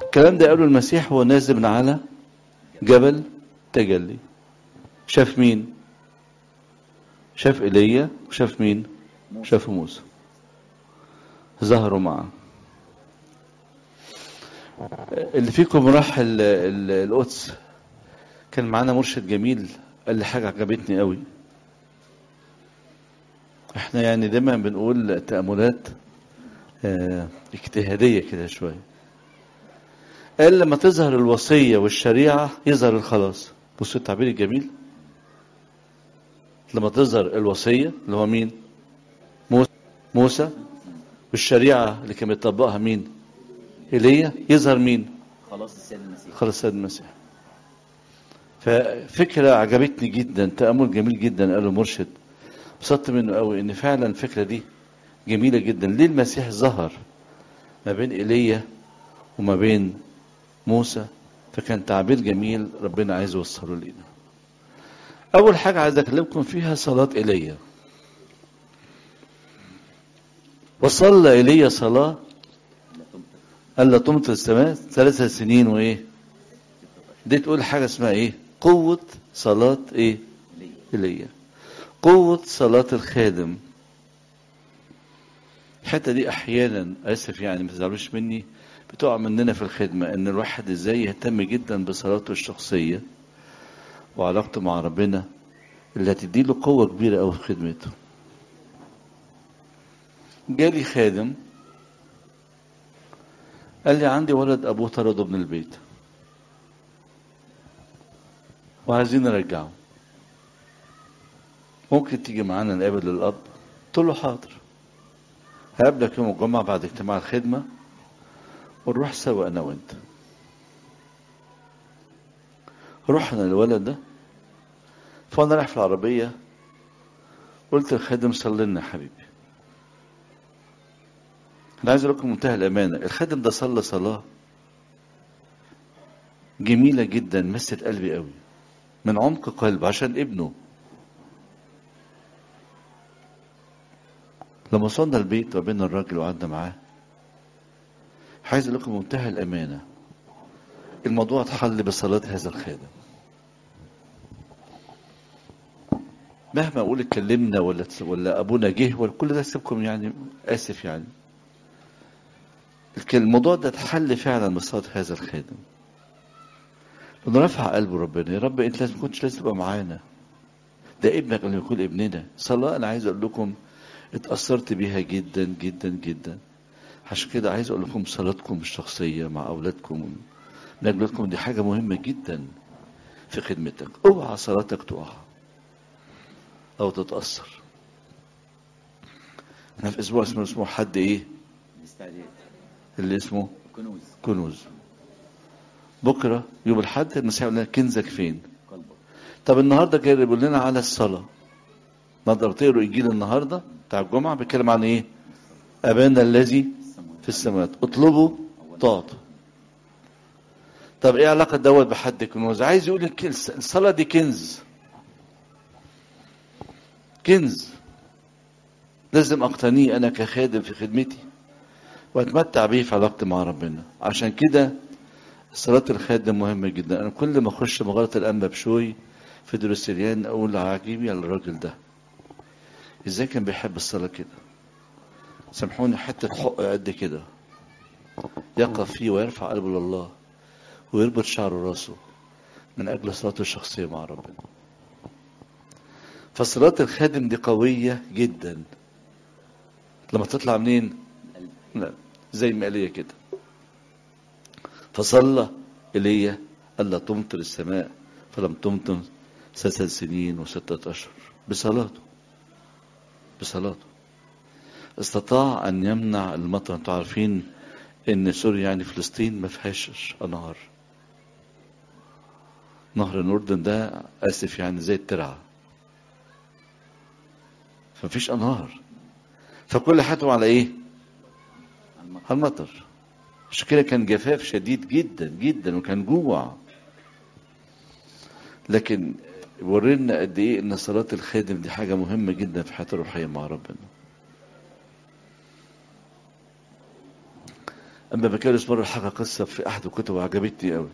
الكلام ده قاله المسيح هو نازل من على جبل تجلي شاف مين شاف ايليا وشاف مين شاف موسى ظهروا معه اللي فيكم راح ال- ال- القدس كان معانا مرشد جميل قال لي حاجه عجبتني قوي احنا يعني دايما بنقول تأملات اه اجتهادية كده شوية قال لما تظهر الوصية والشريعة يظهر الخلاص بصوا التعبير الجميل لما تظهر الوصية اللي هو مين موسى, موسى والشريعة اللي كان بيطبقها مين ايليا يظهر مين خلاص السيد المسيح خلاص السيد المسيح ففكرة عجبتني جدا تأمل جميل جدا قاله مرشد انبسطت منه قوي ان فعلا الفكرة دي جميلة جدا ليه المسيح ظهر ما بين ايليا وما بين موسى فكان تعبير جميل ربنا عايز يوصله لنا اول حاجة عايز اكلمكم فيها صلاة ايليا وصلى ايليا صلاة ألا تمطر السماء ثلاث سنين وإيه دي تقول حاجة اسمها إيه قوة صلاة إيه إيليا قوة صلاة الخادم الحتة دي أحيانا آسف يعني ما تزعلوش مني بتقع مننا في الخدمة إن الواحد إزاي يهتم جدا بصلاته الشخصية وعلاقته مع ربنا اللي هتديله قوة كبيرة أوي في خدمته جالي خادم قال لي عندي ولد ابوه طرده من البيت وعايزين نرجعه ممكن تيجي معانا نقابل الاب قلت له حاضر هقابلك يوم الجمعة بعد اجتماع الخدمة ونروح سوا انا وانت رحنا للولد ده فانا رايح في العربية قلت للخادم صلي لنا يا حبيبي انا عايز اقول لكم منتهى الامانه الخادم ده صلى صلاه جميله جدا مست قلبي قوي من عمق قلب عشان ابنه لما وصلنا البيت وقابلنا الراجل وقعدنا معاه عايز اقول لكم منتهى الامانه الموضوع اتحل بصلاه هذا الخادم مهما اقول اتكلمنا ولا ولا ابونا جه ولا كل ده سيبكم يعني اسف يعني لكن الموضوع ده اتحل فعلا بصوت هذا الخادم لأنه رفع قلبه ربنا يا رب انت لازم كنتش لازم تبقى معانا ده ابنك اللي يكون ابننا صلاة انا عايز اقول لكم اتأثرت بيها جدا جدا جدا عشان كده عايز اقول لكم صلاتكم الشخصية مع اولادكم من اجلكم دي حاجة مهمة جدا في خدمتك اوعى صلاتك تقع او تتأثر احنا في اسبوع اسمه اسمه حد ايه الاستعداد اللي اسمه كنوز كنوز بكره يوم الاحد المسيح يقول لنا كنزك فين قلبك طب النهارده جاي يقول لنا على الصلاه نقدر تقروا انجيل النهارده بتاع الجمعه بيتكلم عن ايه ابانا الذي في السماوات اطلبوا تعطوا طب ايه علاقه دوت بحد كنوز عايز يقول الك- الصلاه دي كنز كنز لازم اقتنيه انا كخادم في خدمتي واتمتع بيه في علاقتي مع ربنا عشان كده صلاة الخادم مهمة جدا أنا كل ما أخش مغارة الأنبا بشوي في دروسيليان أقول عجيب على الراجل ده إزاي كان بيحب الصلاة كده سامحوني حتة حق قد كده يقف فيه ويرفع قلبه لله ويربط شعر راسه من أجل صلاته الشخصية مع ربنا فصلاة الخادم دي قوية جدا لما تطلع منين؟ لا زي ما قال كده فصلى إلي ألا تمطر السماء فلم تمطر ست سنين وستة أشهر بصلاته بصلاته استطاع أن يمنع المطر أنتوا عارفين إن سوريا يعني فلسطين ما فيهاش أنهار نهر الأردن ده آسف يعني زي الترعة فمفيش أنهار فكل حياتهم على إيه؟ على المطر عشان كده كان جفاف شديد جدا جدا وكان جوع لكن ورينا قد ايه ان صلاة الخادم دي حاجة مهمة جدا في حياته الروحية مع ربنا اما بكالس مره حكى قصه في احد الكتب وعجبتني قوي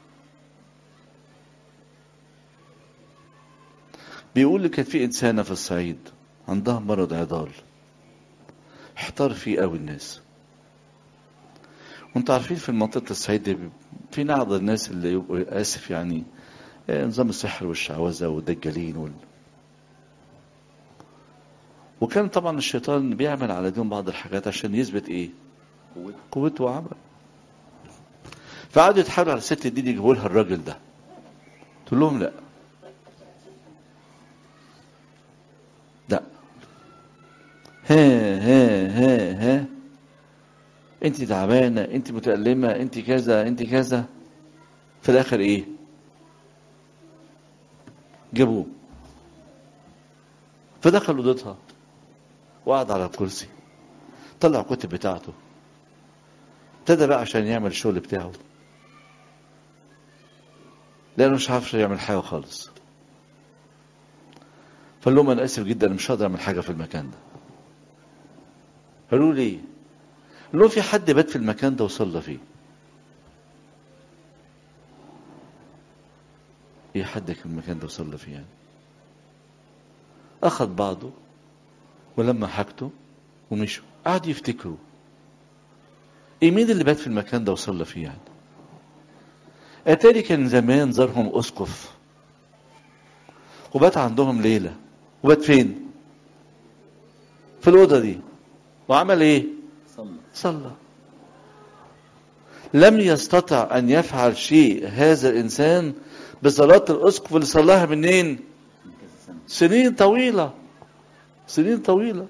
بيقول لي كان في انسانه في الصعيد عندها مرض عضال احتار فيه قوي الناس وانتوا عارفين في منطقه الصعيد دي في بعض الناس اللي يبقوا اسف يعني آه، نظام السحر والشعوذه والدجالين وال... وكان طبعا الشيطان بيعمل على دين بعض الحاجات عشان يثبت ايه قوته قوته وعمل فقعدوا يتحاولوا على الست دي يجيبوا لها الراجل ده تقول لهم لا لا ها ها ها ها انت تعبانه انت متألمه انت كذا انت كذا في الاخر ايه جابوه فدخل اوضتها وقعد على الكرسي طلع الكتب بتاعته ابتدى بقى عشان يعمل الشغل بتاعه لانه مش عارف يعمل حاجه خالص فقال لهم انا اسف جدا أنا مش هقدر اعمل حاجه في المكان ده قالوا لي ليه؟ قال لهم في حد بات في المكان ده وصلى فيه ايه حد في المكان ده وصلى فيه يعني اخذ بعضه ولما حاجته ومشوا قعدوا يفتكروا ايه مين اللي بات في المكان ده وصلى فيه يعني اتاري كان زمان زارهم اسقف وبات عندهم ليله وبات فين في الاوضه دي وعمل ايه صلى صلى لم يستطع ان يفعل شيء هذا الانسان بصلاه الاسقف اللي صلاها منين من كذا سنة سنين طويله سنين طويله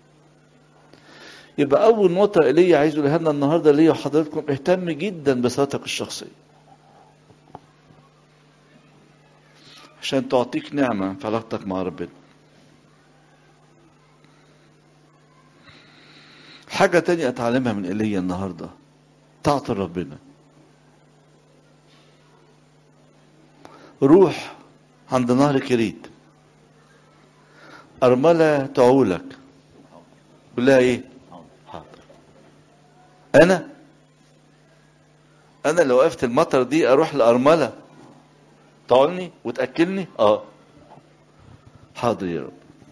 يبقى اول نقطه ايليا عايز اقولها لنا النهارده ليا وحضراتكم اهتم جدا بصلاتك الشخصيه عشان تعطيك نعمه في علاقتك مع ربنا حاجه تانية اتعلمها من ايليا النهارده تعطي ربنا روح عند نهر كريت أرملة تعولك قول لها إيه؟ حاضر حاضر أنا أنا لو وقفت المطر دي أروح لأرملة تعولني وتأكلني؟ آه حاضر يا رب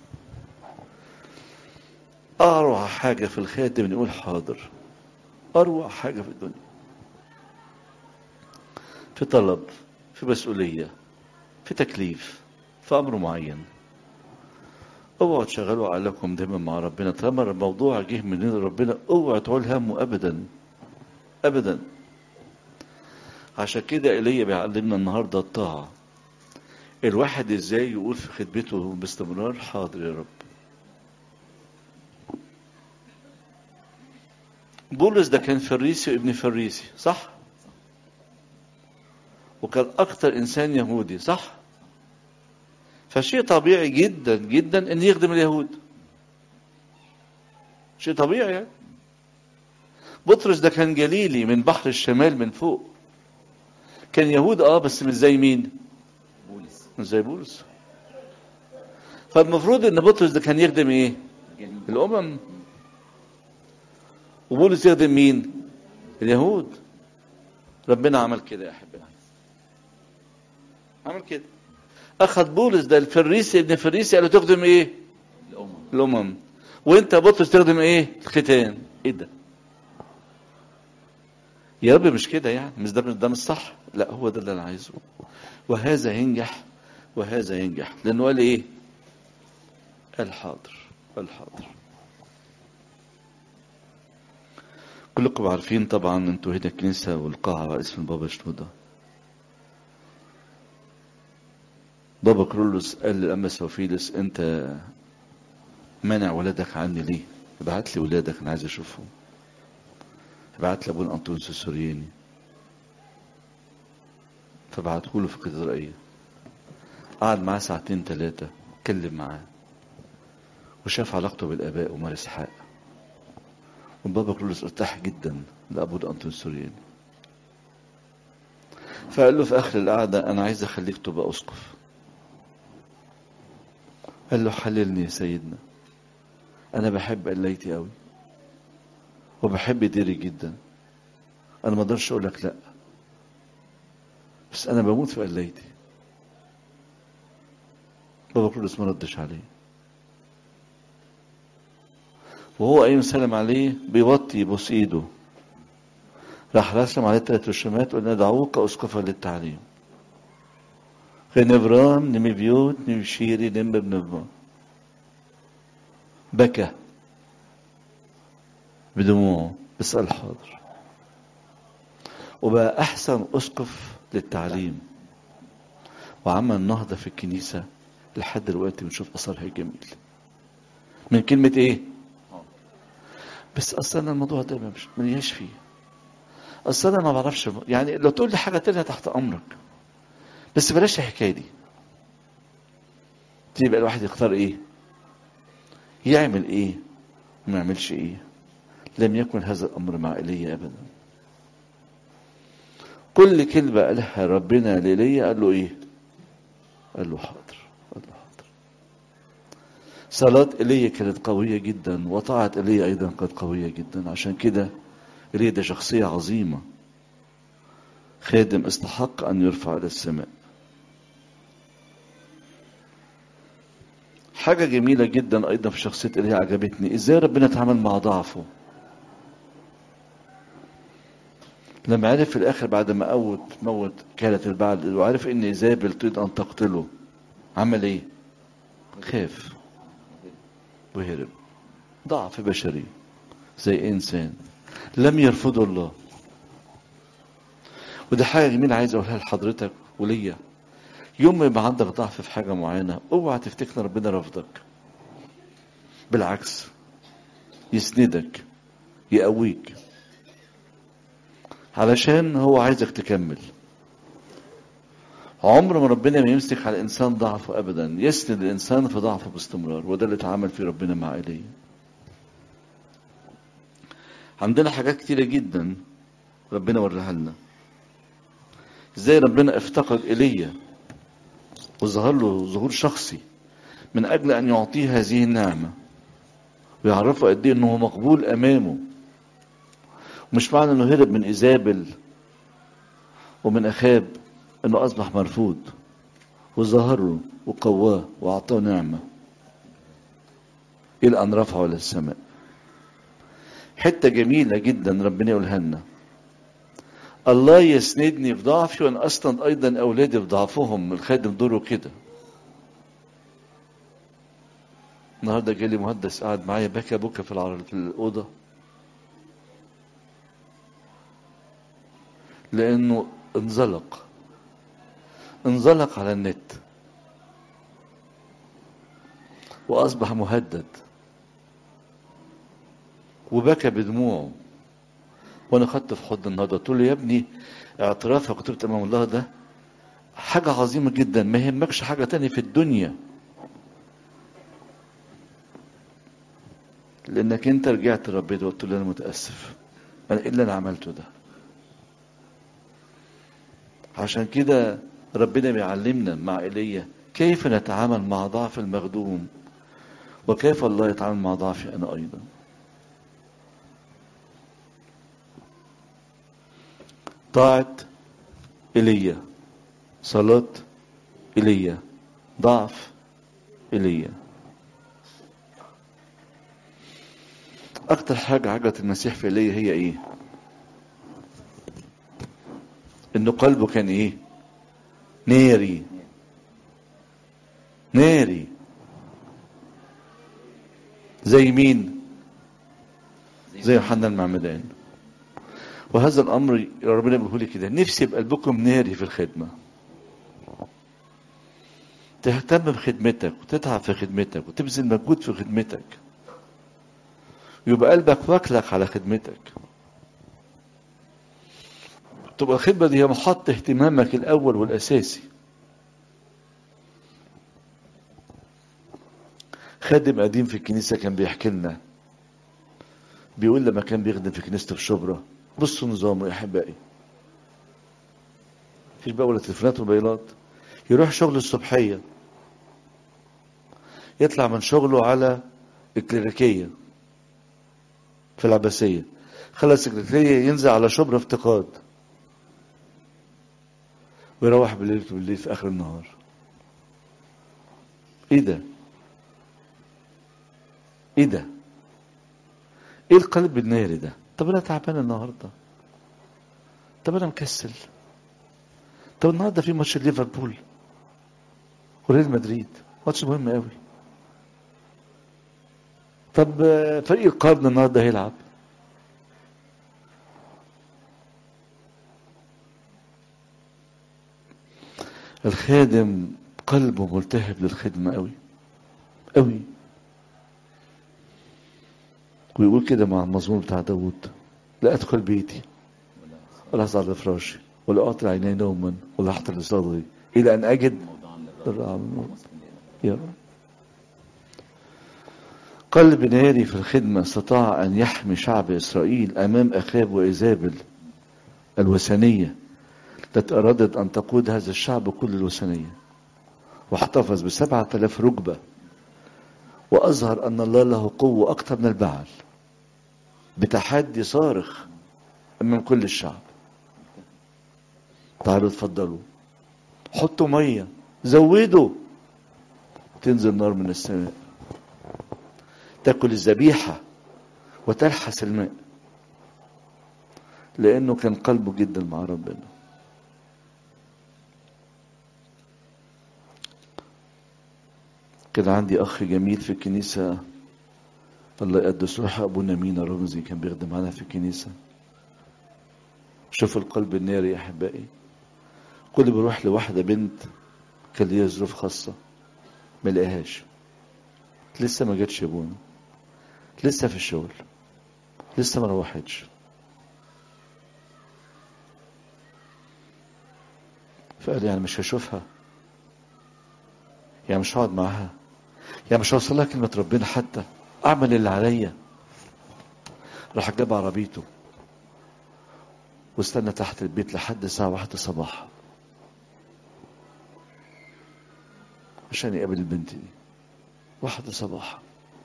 أروع حاجة في الخاتم نقول حاضر أروع حاجة في الدنيا في طلب في مسؤولية في تكليف في أمر معين اوعوا تشغلوا عقلكم دايما مع ربنا طالما الموضوع جه من عند ربنا اوعوا تعول همه ابدا ابدا عشان كده ايليا بيعلمنا النهارده الطاعه الواحد ازاي يقول في خدمته باستمرار حاضر يا رب بولس ده كان فريسي وابن فريسي صح وكان اكتر انسان يهودي صح فشيء طبيعي جدا جدا ان يخدم اليهود شيء طبيعي يعني بطرس ده كان جليلي من بحر الشمال من فوق كان يهود اه بس مش زي مين بولس مش زي بولس فالمفروض ان بطرس ده كان يخدم ايه جليل الامم وبولس يخدم مين اليهود ربنا عمل كده يا احبائي عمل كده اخذ بولس ده الفريسي ابن فريسي قال له تخدم ايه الأمم الامم وانت يا بطرس تخدم ايه الختان ايه ده يا رب مش كده يعني مش ده ده مش صح لا هو ده اللي انا عايزه وهذا ينجح وهذا ينجح لانه قال ايه قال حاضر قال حاضر كلكم عارفين طبعا انتوا هنا الكنيسه والقاعه على اسم بابا شنوده بابا كرولوس قال للأما سوفيلس انت مانع ولادك عني ليه ابعت لي ولادك انا عايز اشوفهم ابعت لي ابونا انطونيوس السورياني فبعته له في الكاتدرائية قعد معاه ساعتين ثلاثة اتكلم معاه وشاف علاقته بالآباء ومار إسحاق والبابا كرولوس ارتاح جدا لأبونا أنطونيوس السورياني فقال له في آخر القعدة أنا عايز أخليك تبقى أسقف قال له حللني يا سيدنا أنا بحب قلايتي أوي وبحب ديري جدا انا ما اقدرش اقول لك لا بس انا بموت في قلايتي بابا كرولوس ما ردش عليه وهو قايم سلم عليه بيوطي يبوس ايده راح رسم عليه ثلاث رسومات وقلنا دعوك اسقفا للتعليم غنفران نمي بيوت نمي شيري نم بنفران بكى بدموعه بس قال حاضر وبقى احسن اسقف للتعليم وعمل نهضه في الكنيسه لحد دلوقتي بنشوف اثرها الجميل من كلمه ايه بس اصلا الموضوع ده مش ملياش فيه اصلا انا ما بعرفش يعني لو تقول لي حاجه تانية تحت امرك بس بلاش الحكايه دي تبقى الواحد يختار ايه يعمل ايه وما يعملش ايه لم يكن هذا الامر مع ايليا ابدا كل كلمه قالها ربنا لإيليا قال له ايه قال له حاضر قال له حاضر صلاة ايليا كانت قوية جدا وطاعة ايليا ايضا كانت قوية جدا عشان كده ايليا ده شخصية عظيمة خادم استحق ان يرفع الى السماء حاجة جميلة جدا أيضا في شخصية إيليا عجبتني إزاي ربنا اتعامل مع ضعفه لما عرف في الآخر بعد ما موت موت كانت البعل وعرف إن إيزابل تريد أن تقتله عمل إيه؟ خاف وهرب ضعف بشري زي إنسان لم يرفضه الله وده حاجة جميلة عايز أقولها لحضرتك وليا يوم ما يبقى عندك ضعف في حاجة معينة اوعى تفتكر ان ربنا رفضك بالعكس يسندك يقويك علشان هو عايزك تكمل عمر ما ربنا ما يمسك على الانسان ضعفه ابدا يسند الانسان في ضعفه باستمرار وده اللي اتعامل فيه ربنا مع ايليا عندنا حاجات كتيرة جدا ربنا وريها لنا ازاي ربنا افتقد ايليا وظهر له ظهور شخصي من اجل ان يعطيه هذه النعمه ويعرفه قد ايه انه مقبول امامه ومش معنى انه هرب من ايزابل ومن اخاب انه اصبح مرفوض وظهر له وقواه واعطاه نعمه الى ان رفعه الى السماء حته جميله جدا ربنا يقولها لنا الله يسندني في ضعفي وانا اسند ايضا اولادي في ضعفهم الخادم دوره كده النهارده جالي مهندس قاعد معايا بكى بكى في العر- في الاوضه لانه انزلق انزلق على النت واصبح مهدد وبكى بدموعه وانا خدت في حضن النهارده قلت له يا ابني اعترافك وتبت امام الله ده حاجه عظيمه جدا ما يهمكش حاجه تانية في الدنيا لانك انت رجعت لربنا وقلت له انا متاسف انا ايه اللي انا عملته ده عشان كده ربنا بيعلمنا مع ايليا كيف نتعامل مع ضعف المخدوم وكيف الله يتعامل مع ضعفي انا ايضا طاعة ايليا صلاة ايليا ضعف ايليا اكتر حاجة عجبت المسيح في ايليا هي ايه انه قلبه كان ايه ناري ناري زي مين زي يوحنا المعمدان وهذا الامر ربنا بيقول لي كده نفسي يبقى قلبكم ناري في الخدمه تهتم بخدمتك وتتعب في خدمتك وتبذل مجهود في خدمتك يبقى قلبك واكلك على خدمتك تبقى الخدمة دي هي محط اهتمامك الأول والأساسي خادم قديم في الكنيسة كان بيحكي لنا بيقول لما كان بيخدم في كنيسة في شبرا بصوا نظامه يا أحبائي مفيش بقى ولا تليفونات وموبايلات يروح شغل الصبحية يطلع من شغله على الكليريكية في العباسية خلى السكرتيرية ينزل على شبرا افتقاد ويروح بالليل بالليل في اخر النهار ايه ده ايه ده ايه القلب الناري ده طب انا تعبان النهارده طب انا مكسل طب النهارده في ماتش ليفربول وريال مدريد ماتش مهم قوي طب آه، فريق القرن النهارده هيلعب الخادم قلبه ملتهب للخدمة قوي قوي ويقول كده مع المزمور بتاع داود لا أدخل بيتي ولا أصعد فراشي ولا أعطي عيني نوما ولا أحضر لصدري إلى أن أجد موضوعا الرعب. للرب يا رب قلب ناري في الخدمة استطاع أن يحمي شعب إسرائيل أمام أخاب وإيزابل الوثنية التي أرادت أن تقود هذا الشعب كل الوثنية واحتفظ بسبعة آلاف ركبة وأظهر أن الله له قوة أكثر من البعل بتحدي صارخ أمام كل الشعب تعالوا اتفضلوا حطوا مية زودوا تنزل نار من السماء تاكل الذبيحة وتلحس الماء لأنه كان قلبه جدا مع ربنا كان عندي أخ جميل في الكنيسة الله يقدس روحه أبونا مينا رمزي كان بيخدم معانا في الكنيسة شوف القلب الناري يا أحبائي كل بيروح لواحدة بنت كان ليها ظروف خاصة ما لقاهاش لسه ما جاتش يا ابونا لسه في الشغل لسه ما روحتش فقال يعني مش هشوفها يعني مش هقعد معاها يعني مش هوصل لها كلمة ربنا حتى أعمل اللي عليا راح جاب عربيته واستنى تحت البيت لحد الساعة واحدة صباحا عشان يقابل البنت دي واحدة صباحا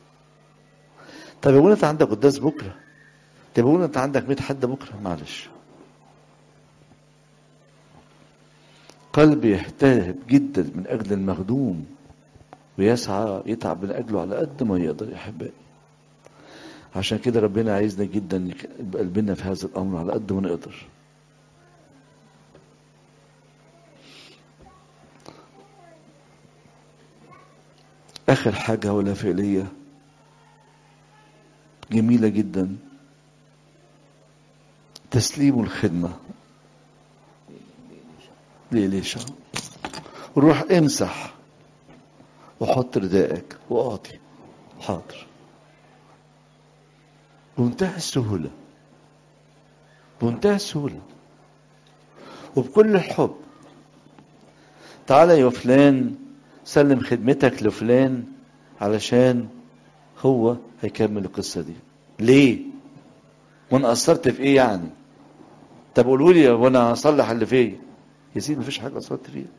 طب يقول انت عندك قداس بكرة طب يقول انت عندك 100 حد بكرة معلش قلبي يحتهب جدا من أجل المخدوم ويسعى يتعب من أجله على قد ما يقدر يا أحبائي عشان كده ربنا عايزنا جدا يبقى قلبنا في هذا الأمر على قد ما نقدر آخر حاجة ولا فعلية جميلة جدا تسليم الخدمة لإليشا روح امسح وحط ردائك وأعطي حاضر بمنتهى السهولة بمنتهى السهولة وبكل الحب تعالى يا فلان سلم خدمتك لفلان علشان هو هيكمل القصة دي ليه وانا قصرت في ايه يعني طب قولوا لي وانا هصلح اللي فيا يا سيدي مفيش حاجة قصرت فيها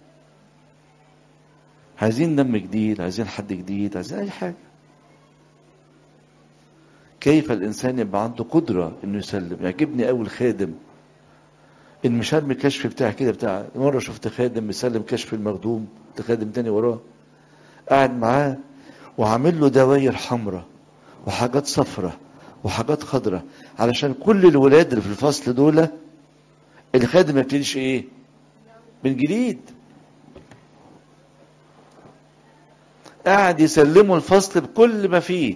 عايزين دم جديد عايزين حد جديد عايزين اي حاجة كيف الانسان يبقى عنده قدرة انه يسلم يعجبني قوي الخادم ان مش هرمي الكشف بتاعي كده بتاع مرة شفت خادم مسلم كشف المخدوم خادم تاني وراه قاعد معاه وعامل له دواير حمراء وحاجات صفرة وحاجات خضراء علشان كل الولاد اللي في الفصل دول الخادم ما يبتديش ايه من جديد قاعد يسلموا الفصل بكل ما فيه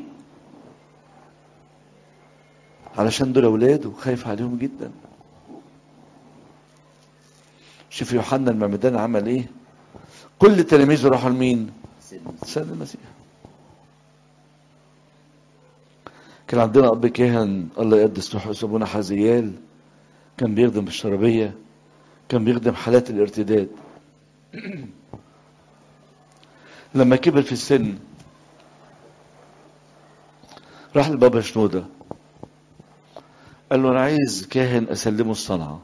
علشان دول اولاده خايف عليهم جدا شوف يوحنا المعمدان عمل ايه كل تلاميذه راحوا لمين سيد المسيح كان عندنا اب كاهن الله يقدس روحه اسمه ابونا حزيال كان بيخدم في الشربيه كان بيخدم حالات الارتداد لما كبر في السن راح لبابا شنودة قال له انا عايز كاهن اسلمه الصنعه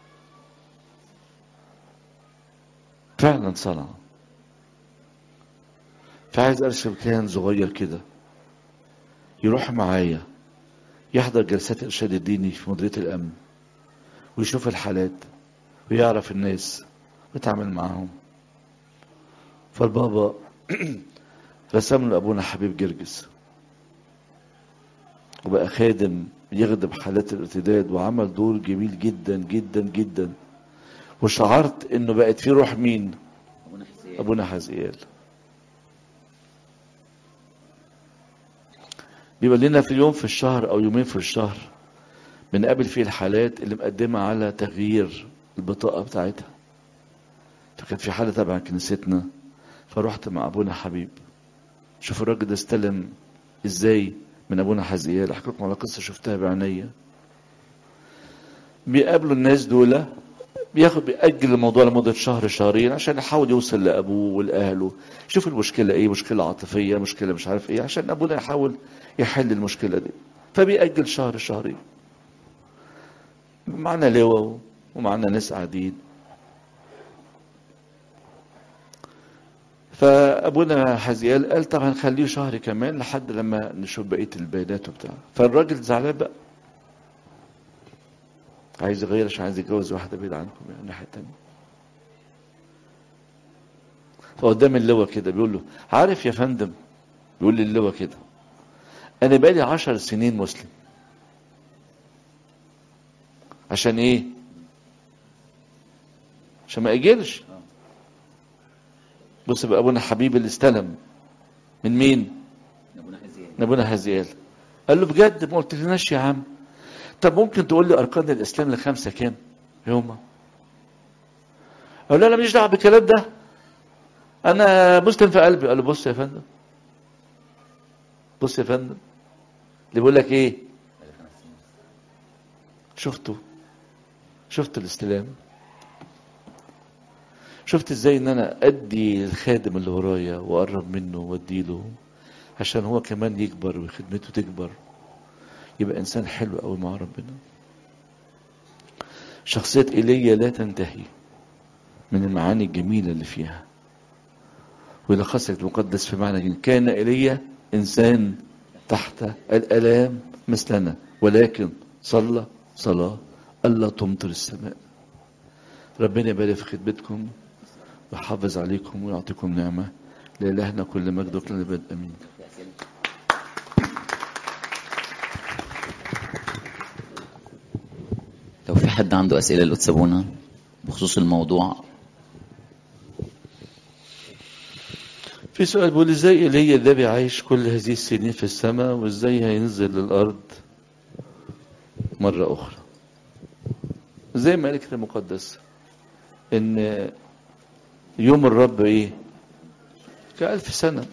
فعلا صنعه فعايز ارسم كاهن صغير كده يروح معايا يحضر جلسات الإرشاد الديني في مديرية الأمن ويشوف الحالات ويعرف الناس ويتعامل معاهم فالبابا رسم له أبونا حبيب جرجس وبقى خادم يخدم حالات الارتداد وعمل دور جميل جدا جدا جدا وشعرت انه بقت في روح مين ابونا حسين ابونا حزقيال بيبقى لنا في يوم في الشهر او يومين في الشهر بنقابل فيه الحالات اللي مقدمة على تغيير البطاقة بتاعتها فكان في حالة تبع كنيستنا فرحت مع ابونا حبيب شوف الراجل ده استلم ازاي من ابونا حزقيال احكي لكم على قصة شفتها بعينيا بيقابلوا الناس دول بياخد بيأجل الموضوع لمدة شهر شهرين عشان يحاول يوصل لأبوه ولأهله شوف المشكلة إيه مشكلة عاطفية مشكلة مش عارف إيه عشان أبونا يحاول يحل المشكلة دي فبيأجل شهر شهرين معنا لواء ومعنا ناس قاعدين فابونا حزيال قال طب هنخليه شهر كمان لحد لما نشوف بقيه البيانات وبتاع فالراجل زعلان بقى عايز يغير عشان عايز يتجوز واحده بعيد عنكم يعني الناحيه التانيه فقدام اللواء كده بيقول له عارف يا فندم بيقول لي اللواء كده انا بقالي عشر سنين مسلم عشان ايه عشان ما اجلش بص بقى ابونا حبيب اللي استلم من مين ابونا حسين من ابونا هزيال قال له بجد ما قلتلناش يا عم طب ممكن تقول لي اركان الاسلام الخمسه كام هما قال له انا ماليش دعوه بالكلام ده انا مسلم في قلبي قال له بص يا فندم بص يا فندم اللي بيقول لك ايه بقالي خمس سنين شفته شفت الاستلام شفت ازاي ان انا ادي الخادم اللي ورايا واقرب منه واديله عشان هو كمان يكبر وخدمته تكبر يبقى انسان حلو قوي مع ربنا شخصية ايليا لا تنتهي من المعاني الجميلة اللي فيها ولخصك المقدس في معنى جميل. كان ايليا انسان تحت الالام مثلنا ولكن صلى صلاة ألا تمطر السماء ربنا يبارك في خدمتكم ويحافظ عليكم ويعطيكم نعمة لإلهنا كل مجد وكل نبات أمين في اسئله لو في حد عنده اسئله لأتسابونا بخصوص الموضوع في سؤال بيقول ازاي ايليا ده بيعيش كل هذه السنين في السماء وازاي هينزل للأرض مرة أخرى زي ما قال الكتاب المقدس إن يوم الرب إيه كألف سنة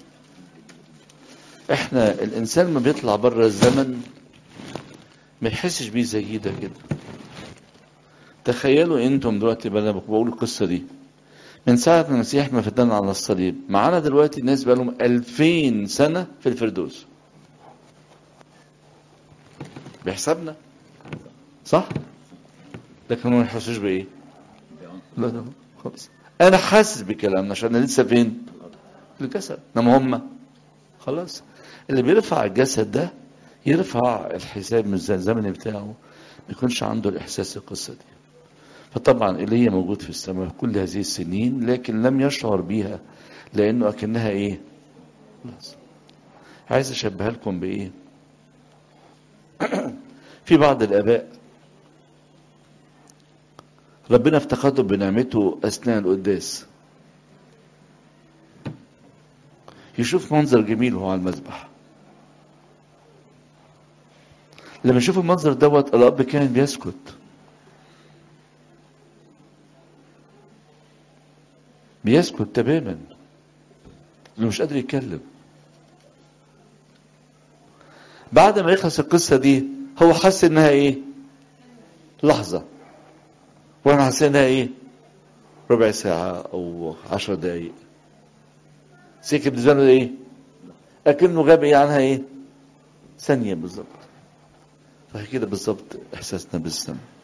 إحنا الإنسان ما بيطلع بره الزمن ما يحسش بيه زي ده كده تخيلوا انتم دلوقتي بقى بقول القصه دي من ساعة ما المسيح ما فتنا على الصليب معانا دلوقتي الناس بقى لهم 2000 سنة في الفردوس بحسابنا صح لكن ما يحسوش بايه لا لا خالص انا حاسس بكلامنا عشان انا لسه فين في الجسد انما هم خلاص اللي بيرفع الجسد ده يرفع الحساب من الزمن بتاعه ما يكونش عنده الاحساس القصه دي فطبعا ايليا موجود في السماء كل هذه السنين لكن لم يشعر بيها لانه اكنها ايه خلاص عايز اشبهها لكم بايه في بعض الاباء ربنا افتقده بنعمته اثناء القداس يشوف منظر جميل وهو على المذبح لما يشوف المنظر دوت الاب كان بيسكت بيسكت تماما اللي مش قادر يتكلم بعد ما يخلص القصة دي هو حس انها ايه لحظة وانا حاسس انها ايه ربع ساعة او عشر دقايق سكت بالنسبة له ايه اكنه غاب ايه عنها ايه ثانية بالظبط فهي كده بالظبط احساسنا بالسماء